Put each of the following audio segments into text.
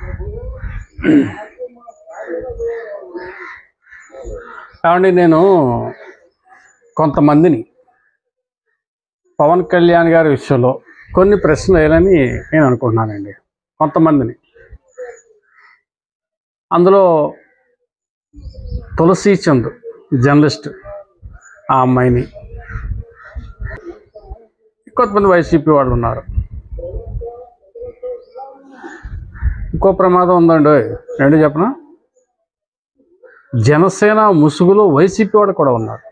కాబట్టి నేను కొంతమందిని పవన్ కళ్యాణ్ గారి విషయంలో కొన్ని ప్రశ్నలు వేయాలని నేను అనుకుంటున్నానండి కొంతమందిని అందులో తులసి చంద్ జర్నలిస్ట్ ఆ అమ్మాయిని కొంతమంది వైసీపీ వాళ్ళు ఉన్నారు ఇంకో ప్రమాదం ఉందండి ఏంటి చెప్పనా జనసేన ముసుగులో వైసీపీ వాడు కూడా ఉన్నారు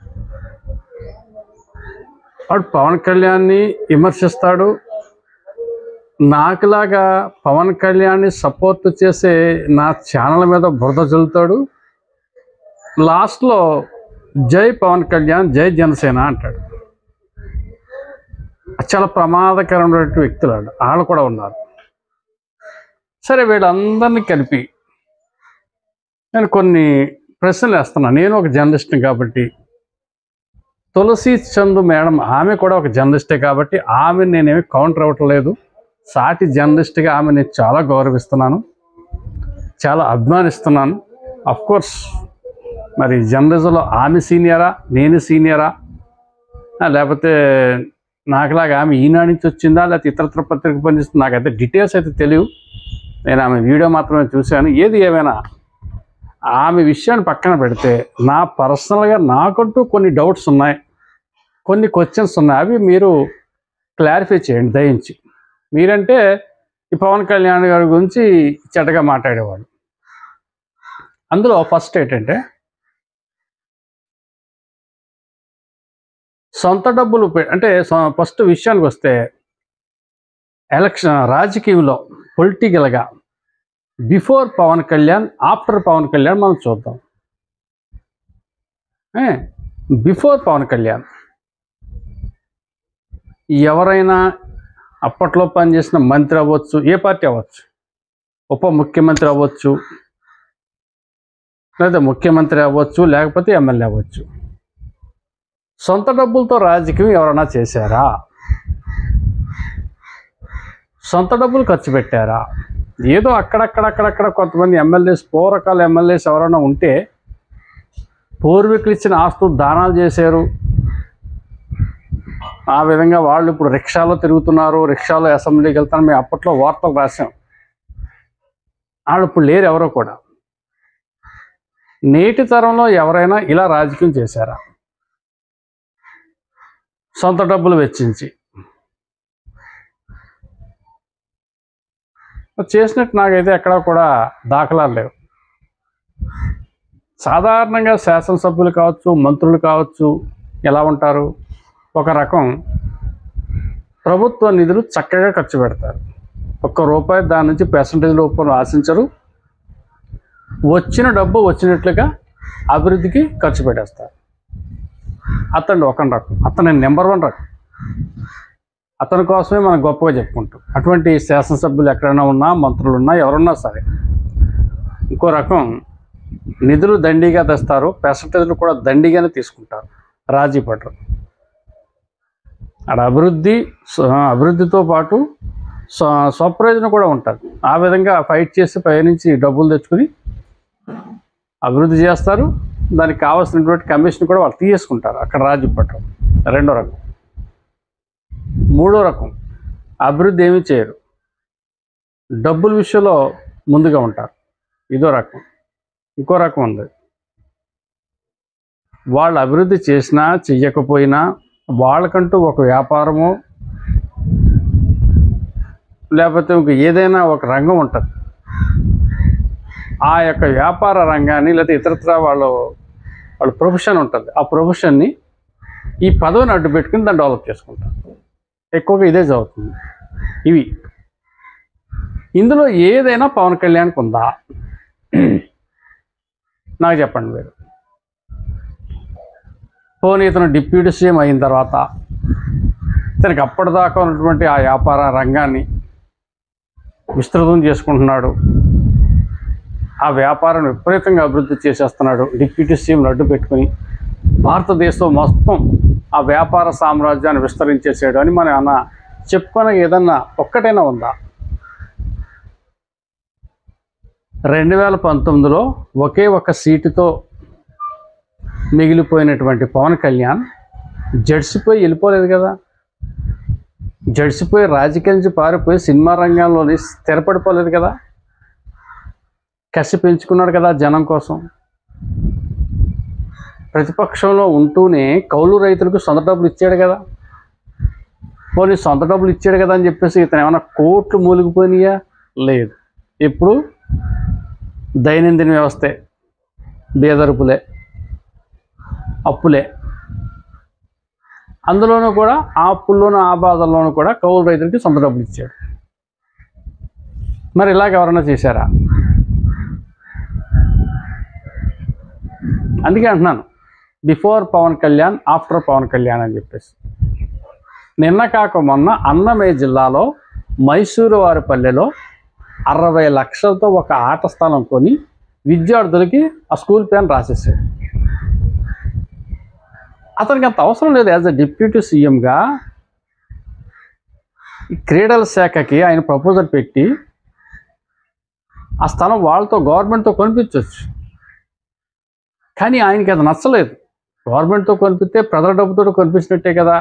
వాడు పవన్ కళ్యాణ్ని విమర్శిస్తాడు నాకులాగా పవన్ కళ్యాణ్ని సపోర్ట్ చేసే నా ఛానల్ మీద బురద చల్లుతాడు లాస్ట్లో జై పవన్ కళ్యాణ్ జై జనసేన అంటాడు అది చాలా ప్రమాదకరమైనటువంటి వ్యక్తులు వాళ్ళు వాళ్ళు కూడా ఉన్నారు సరే వీళ్ళందరినీ కలిపి నేను కొన్ని ప్రశ్నలు వేస్తున్నాను నేను ఒక జర్నలిస్ట్ని కాబట్టి తులసి చందు మేడం ఆమె కూడా ఒక జర్నలిస్టే కాబట్టి ఆమె నేనేమి కౌంటర్ అవ్వట్లేదు సాటి జర్నలిస్ట్గా ఆమె నేను చాలా గౌరవిస్తున్నాను చాలా అభిమానిస్తున్నాను కోర్స్ మరి జర్నలిజంలో ఆమె సీనియరా నేను సీనియరా ఆ, లేకపోతే నాకులాగా ఆమె ఈనాడు నుంచి వచ్చిందా లేకపోతే ఇతరత్ర పత్రిక పనిచేస్తుంది నాకైతే డీటెయిల్స్ అయితే తెలియవు నేను ఆమె వీడియో మాత్రమే చూశాను ఏది ఏమైనా ఆమె విషయాన్ని పక్కన పెడితే నా పర్సనల్గా నాకంటూ కొన్ని డౌట్స్ ఉన్నాయి కొన్ని క్వశ్చన్స్ ఉన్నాయి అవి మీరు క్లారిఫై చేయండి దయించి మీరంటే ఈ పవన్ కళ్యాణ్ గారి గురించి చెడ్డగా మాట్లాడేవాళ్ళు అందులో ఫస్ట్ ఏంటంటే సొంత డబ్బులు పె- అంటే సొ- ఫస్ట్ విషయానికి వస్తే ఎలక్షన్ రాజకీయంలో పొలిటికల్గా బిఫోర్ పవన్ కళ్యాణ్ ఆఫ్టర్ పవన్ కళ్యాణ్ మనం చూద్దాం బిఫోర్ పవన్ కళ్యాణ్ ఎవరైనా అప్పట్లో పనిచేసిన మంత్రి అవ్వచ్చు ఏ పార్టీ అవ్వచ్చు ఉప ముఖ్యమంత్రి అవ్వచ్చు లేదా ముఖ్యమంత్రి అవ్వచ్చు లేకపోతే ఎమ్మెల్యే అవ్వచ్చు సొంత డబ్బులతో రాజకీయం ఎవరైనా చేశారా సొంత డబ్బులు ఖర్చు పెట్టారా ఏదో అక్కడక్కడక్కడక్కడ కొంతమంది ఎమ్మెల్యేస్ పూర్వకాల ఎమ్మెల్యేస్ ఎవరైనా ఉంటే పూర్వీకులు ఇచ్చిన ఆస్తులు దానాలు చేశారు ఆ విధంగా వాళ్ళు ఇప్పుడు రిక్షాలో తిరుగుతున్నారు రిక్షాలో అసెంబ్లీకి వెళ్తాను మేము అప్పట్లో వార్తలు రాసాం వాళ్ళు ఇప్పుడు లేరు ఎవరో కూడా నేటి తరంలో ఎవరైనా ఇలా రాజకీయం చేశారా సొంత డబ్బులు వెచ్చించి చేసినట్టు నాకైతే ఎక్కడా కూడా దాఖలాలు లేవు సాధారణంగా శాసనసభ్యులు కావచ్చు మంత్రులు కావచ్చు ఎలా ఉంటారు ఒక రకం ప్రభుత్వ నిధులు చక్కగా ఖర్చు పెడతారు ఒక్క రూపాయి దాని నుంచి పర్సంటేజ్ రూపంలో ఆశించరు వచ్చిన డబ్బు వచ్చినట్లుగా అభివృద్ధికి ఖర్చు పెట్టేస్తారు అతను ఒక రకం అతను నెంబర్ వన్ రకం అతని కోసమే మనం గొప్పగా చెప్పుకుంటాం అటువంటి శాసనసభ్యులు ఎక్కడైనా ఉన్నా మంత్రులు ఉన్నా ఎవరున్నా సరే ఇంకో రకం నిధులు దండిగా తెస్తారు పర్సంటేజ్లు కూడా దండిగానే తీసుకుంటారు రాజీ పడరు అక్కడ అభివృద్ధి స్వ- అభివృద్ధితో పాటు స్వ స్వప్రయోజనం కూడా ఉంటుంది ఆ విధంగా ఫైట్ చేసి పైనుంచి డబ్బులు తెచ్చుకుని అభివృద్ధి చేస్తారు దానికి కావాల్సినటువంటి కమిషన్ కూడా వాళ్ళు తీసుకుంటారు అక్కడ రాజీ పడరు రెండో రకం మూడో రకం అభివృద్ధి ఏమీ చేయరు డబ్బుల విషయంలో ముందుగా ఉంటారు ఇదో రకం ఇంకో రకం ఉంది వాళ్ళు అభివృద్ధి చేసినా చెయ్యకపోయినా వాళ్ళకంటూ ఒక వ్యాపారము లేకపోతే ఇంక ఏదైనా ఒక రంగం ఉంటుంది ఆ యొక్క వ్యాపార రంగాన్ని లేకపోతే ఇతరత్ర వాళ్ళు వాళ్ళ ప్రొఫెషన్ ఉంటుంది ఆ ప్రొఫెషన్ని ఈ పదవిని అడ్డు పెట్టుకుని దాన్ని డెవలప్ చేసుకుంటారు ఎక్కువగా ఇదే జరుగుతుంది ఇవి ఇందులో ఏదైనా పవన్ కళ్యాణ్కి ఉందా నాకు చెప్పండి మీరు పోనీ ఇతను డిప్యూటీ సీఎం అయిన తర్వాత ఇతనికి అప్పటిదాకా ఉన్నటువంటి ఆ వ్యాపార రంగాన్ని విస్తృతం చేసుకుంటున్నాడు ఆ వ్యాపారం విపరీతంగా అభివృద్ధి చేసేస్తున్నాడు డిప్యూటీ సీఎం అడ్డు పెట్టుకుని భారతదేశం మొత్తం ఆ వ్యాపార సామ్రాజ్యాన్ని విస్తరించేసాడు అని మనం అన్న చెప్పుకొని ఏదన్నా ఒక్కటైనా ఉందా రెండు వేల పంతొమ్మిదిలో ఒకే ఒక సీటుతో మిగిలిపోయినటువంటి పవన్ కళ్యాణ్ జడ్సిపోయి వెళ్ళిపోలేదు కదా జడ్సిపోయి రాజకీయం నుంచి పారిపోయి సినిమా రంగంలోని స్థిరపడిపోలేదు కదా కసి పెంచుకున్నాడు కదా జనం కోసం ప్రతిపక్షంలో ఉంటూనే కౌలు రైతులకు సొంత డబ్బులు ఇచ్చాడు కదా పోనీ సొంత డబ్బులు ఇచ్చాడు కదా అని చెప్పేసి ఇతను ఏమైనా కోట్లు మూలిగిపోయినాయా లేదు ఇప్పుడు దైనందిన వ్యవస్థే బేదరుపులే అప్పులే అందులోనూ కూడా ఆ అప్పుల్లోనూ ఆ బాధల్లోనూ కూడా కౌలు రైతులకి సొంత డబ్బులు ఇచ్చాడు మరి ఇలాగ ఎవరైనా చేశారా అందుకే అంటున్నాను బిఫోర్ పవన్ కళ్యాణ్ ఆఫ్టర్ పవన్ కళ్యాణ్ అని చెప్పేసి నిన్న కాక మొన్న అన్నమయ్య జిల్లాలో మైసూరు వారిపల్లెలో అరవై లక్షలతో ఒక ఆట స్థలం కొని విద్యార్థులకి ఆ స్కూల్ పేరు రాసేసాడు అతనికి అంత అవసరం లేదు యాజ్ అ డిప్యూటీ సీఎంగా ఈ క్రీడల శాఖకి ఆయన ప్రపోజల్ పెట్టి ఆ స్థలం వాళ్ళతో గవర్నమెంట్తో కొనిపించవచ్చు కానీ ఆయనకి అది నచ్చలేదు గవర్నమెంట్తో కొనిపిస్తే ప్రజల డబ్బుతో కొనిపించినట్టే కదా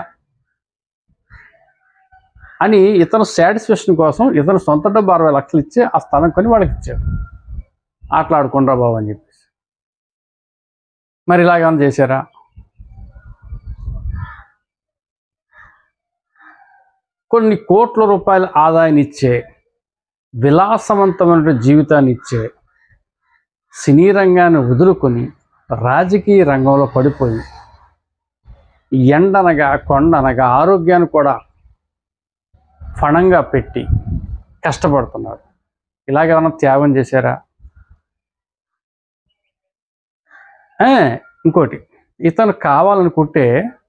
అని ఇతను సాటిస్ఫాక్షన్ కోసం ఇతను సొంత డబ్బు అరవై లక్షలు ఇచ్చి ఆ స్థలం కొని వాళ్ళకి ఇచ్చాడు ఆటలాడుకుండ్రా బాబు అని చెప్పేసి మరి ఇలాగేమైనా చేశారా కొన్ని కోట్ల రూపాయల ఆదాయాన్ని ఇచ్చే విలాసవంతమైన జీవితాన్ని ఇచ్చే సినీ రంగాన్ని వదులుకొని రాజకీయ రంగంలో పడిపోయి ఎండనగా కొండనగా ఆరోగ్యాన్ని కూడా ఫణంగా పెట్టి కష్టపడుతున్నాడు ఇలాగేమైనా త్యాగం చేశారా ఏ, ఇంకోటి ఇతను కావాలనుకుంటే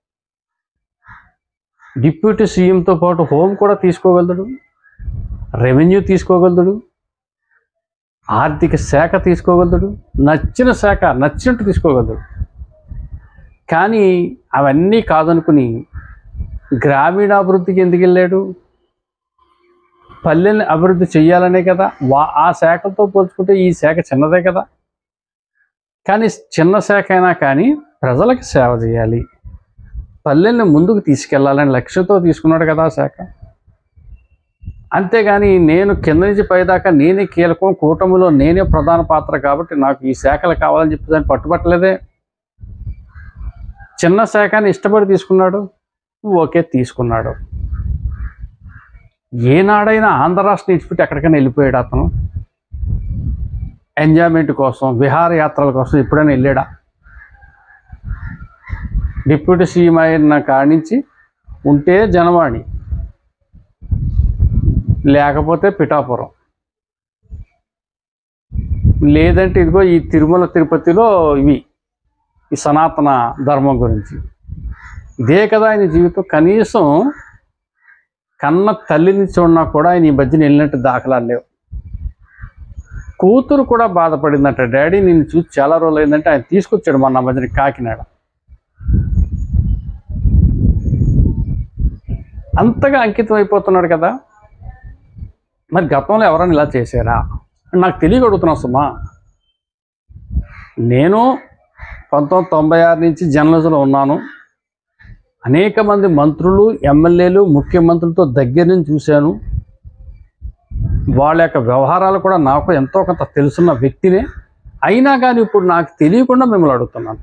డిప్యూటీ సీఎంతో పాటు హోమ్ కూడా తీసుకోగలుగుతాడు రెవెన్యూ తీసుకోగలుగుతాడు ఆర్థిక శాఖ తీసుకోగలుగుతాడు నచ్చిన శాఖ నచ్చినట్టు తీసుకోగలుగుతాడు కానీ అవన్నీ కాదనుకుని గ్రామీణాభివృద్ధికి ఎందుకు వెళ్ళాడు పల్లెల్ని అభివృద్ధి చెయ్యాలనే కదా వా ఆ శాఖలతో పోల్చుకుంటే ఈ శాఖ చిన్నదే కదా కానీ చిన్న శాఖ అయినా కానీ ప్రజలకు సేవ చేయాలి పల్లెల్ని ముందుకు తీసుకెళ్లాలని లక్ష్యంతో తీసుకున్నాడు కదా ఆ శాఖ అంతేగాని నేను కింద నుంచి పైదాకా నేనే కీలకం కూటమిలో నేనే ప్రధాన పాత్ర కాబట్టి నాకు ఈ శాఖలు కావాలని చెప్పి దాన్ని పట్టుబట్టలేదే చిన్న శాఖని ఇష్టపడి తీసుకున్నాడు ఓకే తీసుకున్నాడు ఏనాడైనా ఆంధ్ర రాష్ట్రం ఇచ్చిపెట్టి ఎక్కడికైనా వెళ్ళిపోయాడు అతను ఎంజాయ్మెంట్ కోసం విహారయాత్రల కోసం ఎప్పుడైనా వెళ్ళాడా డిప్యూటీ సీఎం అయిన కాడి నుంచి ఉంటే జనవాణి లేకపోతే పిఠాపురం లేదంటే ఇదిగో ఈ తిరుమల తిరుపతిలో ఇవి ఈ సనాతన ధర్మం గురించి ఇదే కదా ఆయన జీవితం కనీసం కన్న తల్లిని చూడన్నా కూడా ఆయన ఈ మధ్యన వెళ్ళినట్టు దాఖలాలు లేవు కూతురు కూడా బాధపడిందంట డాడీ నిన్ను చూసి చాలా రోజులు అయిందంటే ఆయన తీసుకొచ్చాడు మొన్న మధ్యన కాకినాడ అంతగా అంకితం అయిపోతున్నాడు కదా మరి గతంలో ఎవరైనా ఇలా చేశారా నాకు తెలియక అడుగుతున్నా సుమా నేను పంతొమ్మిది తొంభై ఆరు నుంచి జర్నలిజంలో ఉన్నాను అనేక మంది మంత్రులు ఎమ్మెల్యేలు ముఖ్యమంత్రులతో దగ్గర నుంచి చూశాను వాళ్ళ యొక్క వ్యవహారాలు కూడా నాకు ఎంతో కొంత తెలుసున్న వ్యక్తినే అయినా కానీ ఇప్పుడు నాకు తెలియకుండా మిమ్మల్ని అడుగుతున్నాను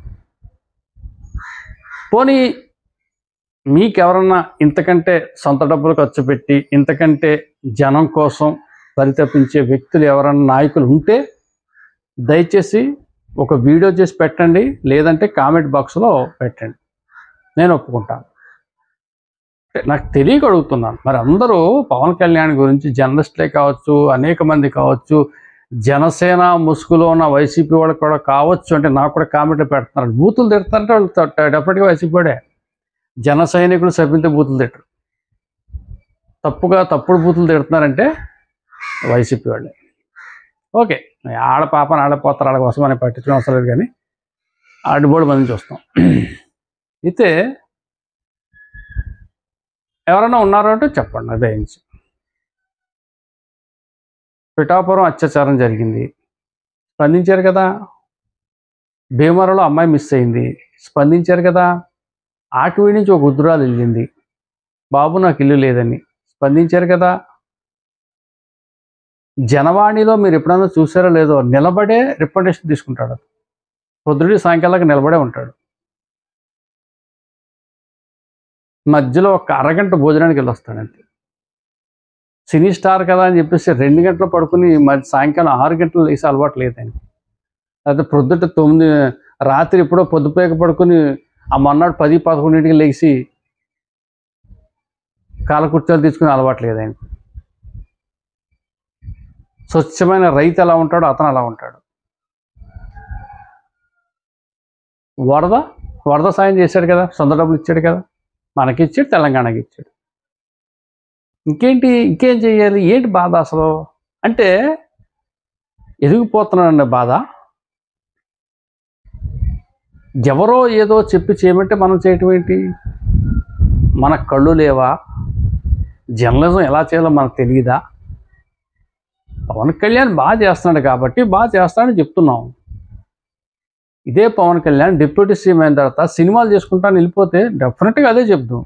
పోనీ మీకెవరన్నా ఇంతకంటే సొంత డబ్బులు ఖర్చు పెట్టి ఇంతకంటే జనం కోసం పరితపించే వ్యక్తులు ఎవరన్నా నాయకులు ఉంటే దయచేసి ఒక వీడియో చేసి పెట్టండి లేదంటే కామెంట్ బాక్స్లో పెట్టండి నేను ఒప్పుకుంటాను అంటే నాకు తెలియక అడుగుతున్నాను మరి అందరూ పవన్ కళ్యాణ్ గురించి జర్నలిస్టులే కావచ్చు అనేక మంది కావచ్చు జనసేన ముసుగులో ఉన్న వైసీపీ వాళ్ళు కూడా కావచ్చు అంటే నాకు కూడా కామెంట్లు పెడుతున్నారు బూతులు తిడతారంటే వాళ్ళు త- డెఫినెట్గా వైసీపీ వాడే జన సైనికులు సభ్యులతో బూతులు తిట్టరు తప్పుగా తప్పుడు బూతులు తిడుతున్నారంటే వైసీపీ వాళ్ళే ఓకే ఆడ పాపని ఆడపోతారు ఆడ కోసం అని పట్టించడం అవసరం లేదు కానీ ఆడిబోడు మందిని చూస్తాం అయితే ఎవరైనా ఉన్నారో అంటే చెప్పండి అదే నుంచి పిఠాపురం అత్యాచారం జరిగింది స్పందించారు కదా భీమవరంలో అమ్మాయి మిస్ అయింది స్పందించారు కదా ఆకివీ నుంచి ఒక ఉద్దురాలు వెళ్ళింది బాబు నాకు ఇల్లు లేదని స్పందించారు కదా జనవాణిలో మీరు ఎప్పుడైనా చూసారో లేదో నిలబడే రిప్రజెంటేషన్ తీసుకుంటాడు పొద్దుడి సాయంకాలానికి నిలబడే ఉంటాడు మధ్యలో ఒక అరగంట భోజనానికి వెళ్ళొస్తాడు అంతే సినీ స్టార్ కదా అని చెప్పేసి రెండు గంటలు పడుకుని మధ్య సాయంకాలం ఆరు గంటలు లేసి అలవాటు లేదని అయితే ప్రొద్దుట తొమ్మిది రాత్రి ఎప్పుడో పొద్దుపోయాక పడుకుని ఆ మొన్నటి పది పదకొండింటికి లేచి కాలకుర్చీలు తీసుకుని అలవాటు లేదని స్వచ్ఛమైన రైతు ఎలా ఉంటాడో అతను అలా ఉంటాడు వరద వరద సాయం చేశాడు కదా సొంత డబ్బులు ఇచ్చాడు కదా మనకి ఇచ్చాడు తెలంగాణకి ఇచ్చాడు ఇంకేంటి ఇంకేం చెయ్యాలి ఏంటి బాధ అసలు అంటే ఎదిగిపోతున్నాడండి బాధ ఎవరో ఏదో చెప్పి చేయమంటే మనం చేయటం ఏంటి మన కళ్ళు లేవా జర్నలిజం ఎలా చేయాలో మనకు తెలియదా పవన్ కళ్యాణ్ బాగా చేస్తున్నాడు కాబట్టి బాగా చేస్తాడని చెప్తున్నాం ఇదే పవన్ కళ్యాణ్ డిప్యూటీ సీఎం అయిన తర్వాత సినిమాలు చేసుకుంటాను వెళ్ళిపోతే డెఫినెట్గా అదే చెప్తాం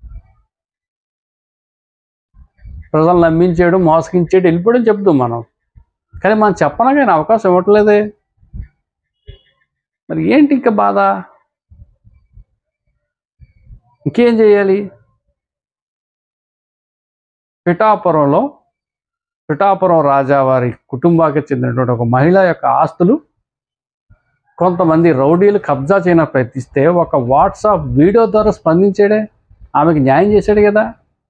ప్రజలు నమ్మించేయడం మోసగించేయడం వెళ్ళిపోవడం చెప్తాం మనం కానీ మనం చెప్పనా కానీ అవకాశం ఇవ్వట్లేదే మరి ఏంటి ఇంకా బాధ ఇంకేం చేయాలి పిఠాపురంలో పిఠాపురం రాజావారి కుటుంబానికి చెందినటువంటి ఒక మహిళ యొక్క ఆస్తులు కొంతమంది రౌడీలు కబ్జా చేయన ప్రయత్నిస్తే ఒక వాట్సాప్ వీడియో ద్వారా స్పందించాడే ఆమెకి న్యాయం చేశాడు కదా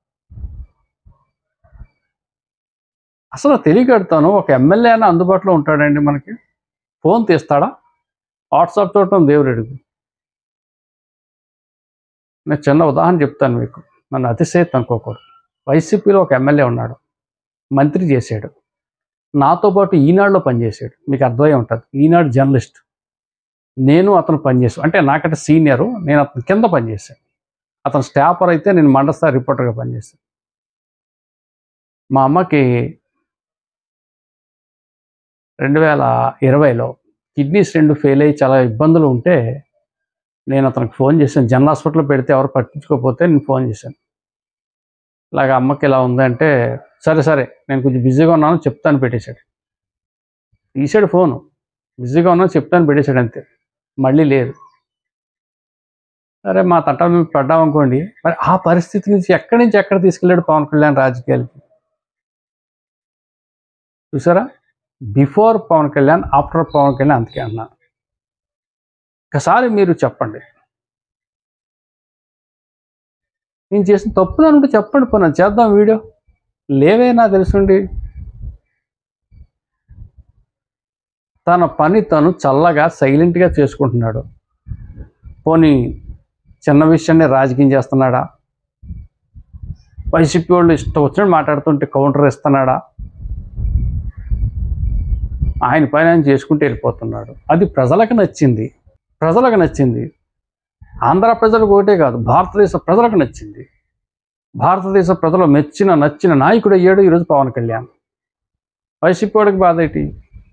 అసలు తెలియకడతాను ఒక ఎమ్మెల్యే అయినా అందుబాటులో ఉంటాడండి మనకి ఫోన్ తీస్తాడా వాట్సాప్ చూడటం దేవుడికి నేను చిన్న ఉదాహరణ చెప్తాను మీకు నన్ను అతిశయత్ అనుకోకూడదు వైసీపీలో ఒక ఎమ్మెల్యే ఉన్నాడు మంత్రి చేశాడు నాతో పాటు ఈనాడులో పనిచేశాడు మీకు అర్థమై ఉంటుంది ఈనాడు జర్నలిస్ట్ నేను అతను పనిచేసాను అంటే నాకంటే సీనియరు నేను అతను కింద పనిచేశాను అతను స్టాఫర్ అయితే నేను మండస్థాయి రిపోర్టర్గా పనిచేశాను మా అమ్మకి రెండు వేల ఇరవైలో కిడ్నీస్ రెండు ఫెయిల్ అయ్యి చాలా ఇబ్బందులు ఉంటే నేను అతనికి ఫోన్ చేశాను జనరల్ హాస్పిటల్లో పెడితే ఎవరు పట్టించుకోకపోతే నేను ఫోన్ చేశాను ఇలాగ అమ్మకి ఇలా ఉందంటే సరే సరే నేను కొంచెం బిజీగా ఉన్నాను చెప్తాను పెట్టేశాడు తీసాడు ఫోను బిజీగా ఉన్నాను చెప్తాను పెట్టేశాడు అంతే మళ్ళీ లేదు సరే మా తట్ట మేము పడ్డాం అనుకోండి మరి ఆ పరిస్థితి నుంచి ఎక్కడి నుంచి ఎక్కడ తీసుకెళ్ళాడు పవన్ కళ్యాణ్ రాజకీయాలకి చూసారా బిఫోర్ పవన్ కళ్యాణ్ ఆఫ్టర్ పవన్ కళ్యాణ్ అంతకే అన్నా ఒకసారి మీరు చెప్పండి నేను చేసిన తప్పులు అనుకుంటే చెప్పండి పోనీ చేద్దాం వీడియో లేవే నా తెలుసుండి తన పని తను చల్లగా సైలెంట్గా చేసుకుంటున్నాడు పోనీ చిన్న విషయాన్ని రాజకీయం చేస్తున్నాడా వైసీపీ వాళ్ళు ఇష్టం వచ్చినట్టు మాట్లాడుతుంటే కౌంటర్ ఇస్తున్నాడా ఆయన పని ఆయన చేసుకుంటూ వెళ్ళిపోతున్నాడు అది ప్రజలకు నచ్చింది ప్రజలకు నచ్చింది ఆంధ్ర ప్రజలకు ఒకటే కాదు భారతదేశ ప్రజలకు నచ్చింది భారతదేశ ప్రజలు మెచ్చిన నచ్చిన నాయకుడు అయ్యాడు ఈరోజు పవన్ కళ్యాణ్ వైసీపీ వాడికి బాధ ఏంటి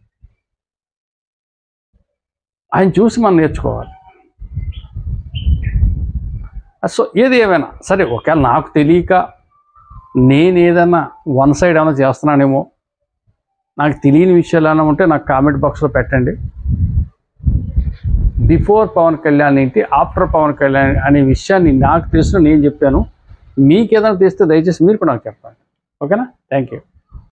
ఆయన చూసి మనం నేర్చుకోవాలి సో ఏది ఏమైనా సరే ఒకవేళ నాకు తెలియక నేను ఏదైనా వన్ సైడ్ ఏమైనా చేస్తున్నానేమో నాకు తెలియని విషయాలు ఏమైనా ఉంటే నాకు కామెంట్ బాక్స్లో పెట్టండి బిఫోర్ పవన్ కళ్యాణ్ ఏంటి ఆఫ్టర్ పవన్ కళ్యాణ్ అనే విషయాన్ని నాకు తెలిసిన నేను చెప్పాను మీకు ఏదైనా తెలిస్తే దయచేసి మీరు కూడా నాకు చెప్పండి ఓకేనా థ్యాంక్ యూ